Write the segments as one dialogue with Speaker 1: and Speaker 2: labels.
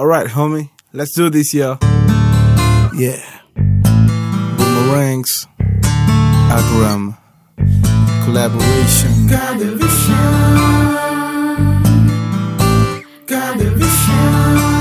Speaker 1: Alright, homie. Let's do this, yo. Yeah. Boomerangs. Akram. Collaboration.
Speaker 2: Got a vision. Got a vision.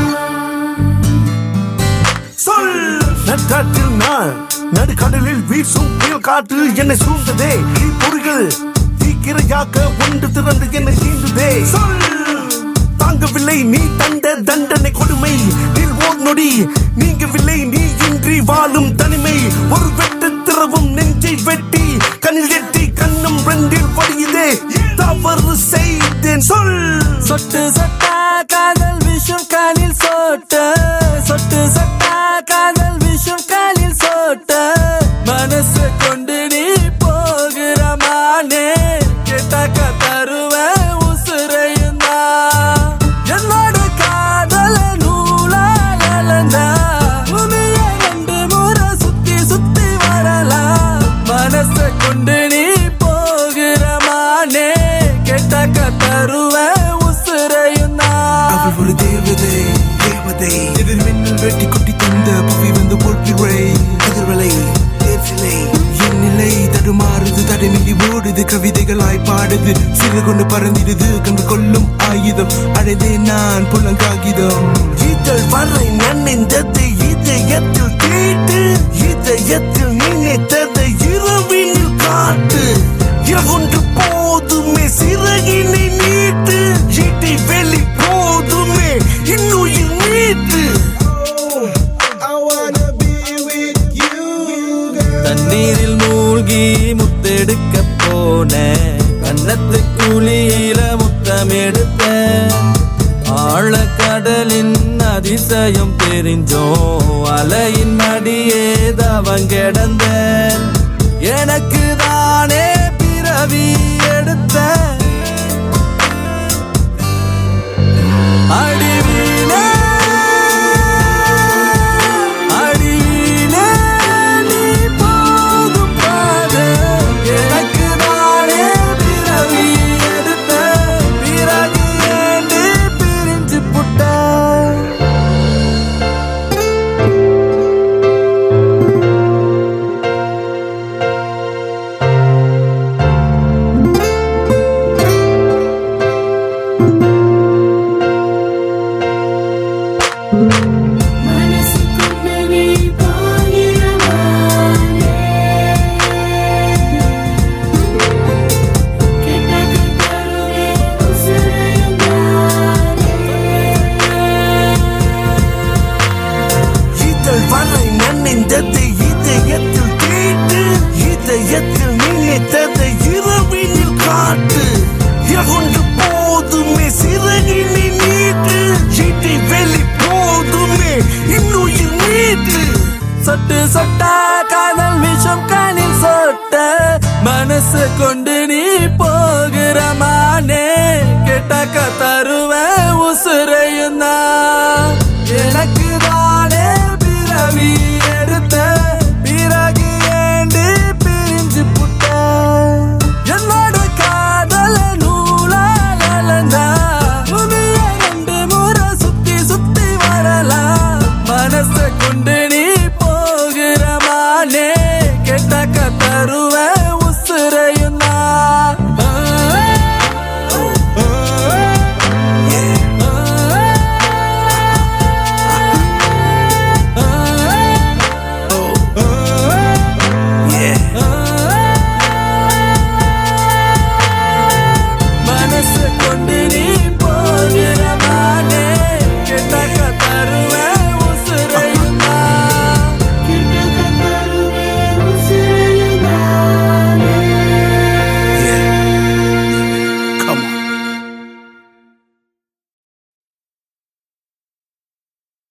Speaker 3: சொல் நட்டாற்றில் நான் நடுக்கடலில் வீசும் புயல் காற்று என்னை சூழ்ந்ததே பொறிகள் தீக்கிரையாக்க ஒன்று திறந்து என்னை தீண்டுதே சொல் தாங்கவில்லை நீ தண்ட தண்டனை கொடுமை நீல் ஓர் நொடி நீங்கவில்லை நீ இன்றி வாழும் தனிமை ஒரு வெட்டு திறவும் நெஞ்சை வெட்டி கண்ணில் எட்டி கண்ணும் ரெண்டில் படியுதே தவறு செய்தேன் சொல்
Speaker 4: சொட்டு சட்டா காதல் விஷம் காலில் சோட்ட சொட்டு சட்டா காதல் விஷம் காலில் சோட்ட மனசு கொண்டு நீ போகிற மானே கேட்டாக்க தருவ உசுரையும் தான் என்னோட காதல நூலால் அளந்தா பூமிய ரெண்டு முறை சுத்தி சுத்தி வரலாம் மனசை கொண்டு நீ போகிற மானே கேட்டாக்க தருவ உசுரையும் நான்
Speaker 3: அவள் ஒரு தேவதை தேவதை எதிர் மின்னல் வெட்டி கொட்டி தந்த புவி வந்து போற்றிரை எதிர்வலை தேர்ச்சிலை என் நிலை தடுமாறுது தடைமில்லி ஓடுது கவிதைகளாய் பாடுது சிறு கொண்டு பறந்திடுது கண்டு கொள்ளும் ஆயுதம் அழைதே நான் புலங்காகிதம் இதழ் வரை நன்னிந்தது இதயத்தில் தீட்டு இதயத்தில் நினைத்ததை இரவினில் காட்டு இரவொன்று போதுமே சிறகினை நீட்டு ஈட்டை வெளி போதுமே இன்னுயிர் நீட்டு
Speaker 4: தண்ணீரில் மூழ்கி முத்தெடுக்க போன கன்னத்து குழியில முத்தம் எடுத்த ஆழக்கடலின் அதிசயம் தெரிஞ்சோம் அலையின் மடியே தவம் கிடந்த எனக்கு தானே பிறவி எடுத்த அடிவிலே அடிவிலே நீ போகும் பாதை எனக்கு நானே பிறவி எடுத்த பிறகு ஏண்டி பிரிஞ்சு புட்ட
Speaker 2: மனசுக்குள்ள நீ போகிற மானே. கேட்டாக்க தருவே உசுரையும் நானே.
Speaker 3: இதழ் வரை நன்னிந்தது இதயத்தில் தீட்டு இதயத்தில் நினைத்ததை இரவினில் காட்டு இரவொன்று போதுமே சிறகினை நீட்டு ஈட்டை வெளி போதுமே இன்னுயிர் நீட்டு
Speaker 4: சொட்டு சொட்டா காதல் விஷம் காலில் சொட்ட மனசு கொண்டு நீ போகிற மானே கேட்டாக்க தருவ உசுரையும் நான்